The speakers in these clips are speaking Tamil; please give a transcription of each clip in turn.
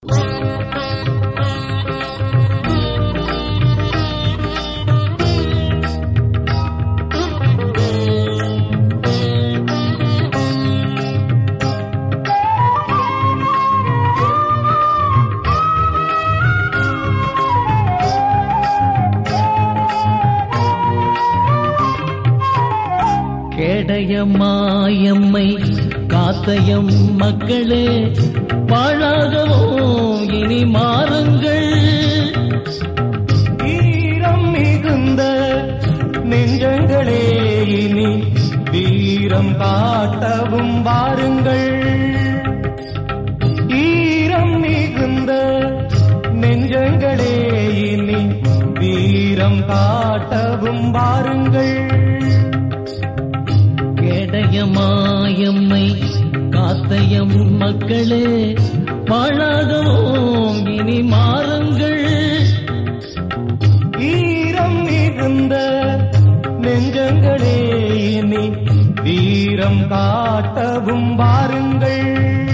கேடயம்மாயம்மை காத்தயம் மக்களே பாழாகவும் இனி மாறுங்கள் வீரம் மிகுந்த நெஞ்சங்களே இனி வீரம் காட்டவும் வாருங்கள் ஈரம் மிகுந்த நெஞ்சங்களே இனி வீரம் காட்டவும் வாருங்கள் கேடயமாயம்மை காத்தயம் மக்களே பாழாகவும் இனி மாறுங்கள் ஈரம் மிகுந்த நெஞ்சங்களே இனி வீரம் காட்டவும் வாருங்கள்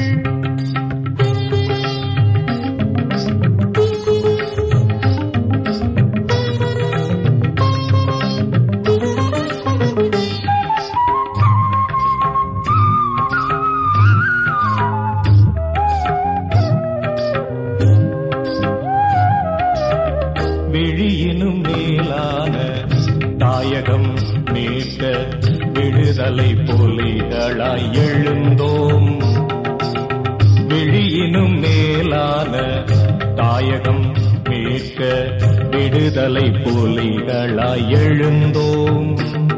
விழியினும் மேலான தாயகம் மீட்க விடுதலை புலிகளாய் எழுந்தோம் விழியினும் மேலான தாயகம் மீட்க விடுதலை புலிகளாய் எழுந்தோம்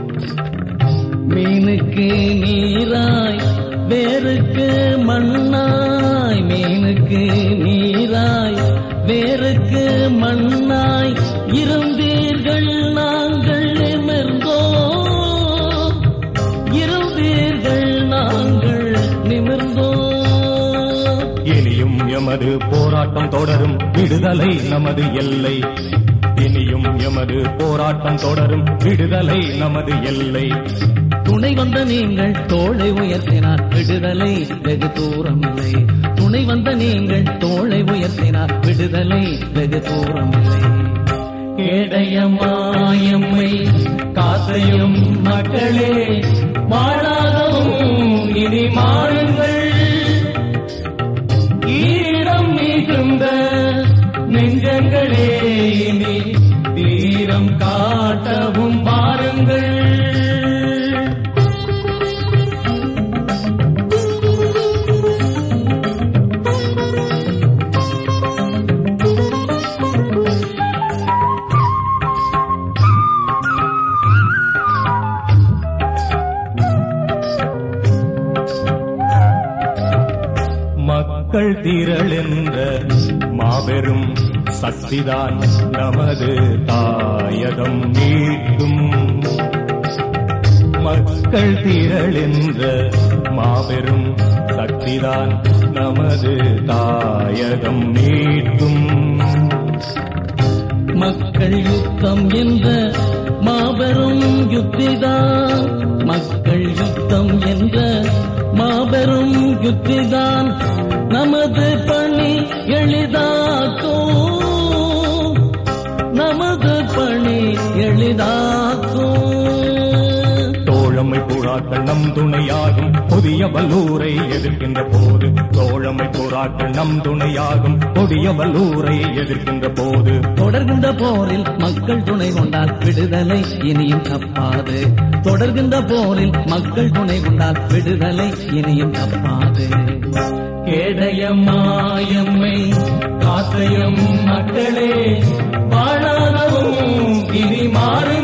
மீனுக்கு நீராய் வேருக்கு மண்ணாய் மீனுக்கு நீராய் வேருக்கு மண்ணாய் இருந்தீர்கள் நாங்கள் நிமிர்ந்தோம் இருந்தீர்கள் நாங்கள் நிமிர்ந்தோம் இனியும் எமது போராட்டம் தொடரும் விடுதலை நமது எல்லை இனியும் எமது போராட்டம் தொடரும் விடுதலை நமது எல்லை துணை வந்த நீங்கள் தோளை உயர்த்தினார் விடுதலை வெகு தூரம் இல்லை துணை வந்த நீங்கள் தோளை உயர்த்தினார் விடுதலை வெகு தூரம் இல்லை கேடயமாயம்மை காத்தையும் மக்களே வாழாகவும் இனி மாறுங்கள் ஈரம் மிகுந்த நெஞ்சங்களே இனி வீரம் காட்டவும் பாருங்கள் மக்கள் திரளென்ற மாபெரும் சக்திதான் நமது தாயகம் மீட்டும் மக்கள் திரளென்ற மாபெரும் சக்திதான் நமது தாயகம் மீட்டும் மக்கள் யுத்தம் என்ற மாபெரும் யுத்திதான் மக்கள் யுத்தம் என்ற மாபெரும் யுத்திதான் நமது பணி எளிதாக்கும் நமது பணி எளிதாக்கும் தோழமை புறாக்கள் நம் துணையாகும் புதிய வல்லூரை எதிர்க்கின்ற போது தோழமை புறாக்கள் நம் துணையாகும் புதிய வல்லூரை எதிர்க்கின்ற போது தொடர்கின்ற போரில் மக்கள் துணை கொண்டால் விடுதலை இனியும் தப்பாது தொடர்கின்ற போரில் மக்கள் துணை கொண்டால் விடுதலை இனியும் தப்பாது கேடயம்மாயம்மை காத்தையும் மக்களே வாழாதவும் இனி மாறு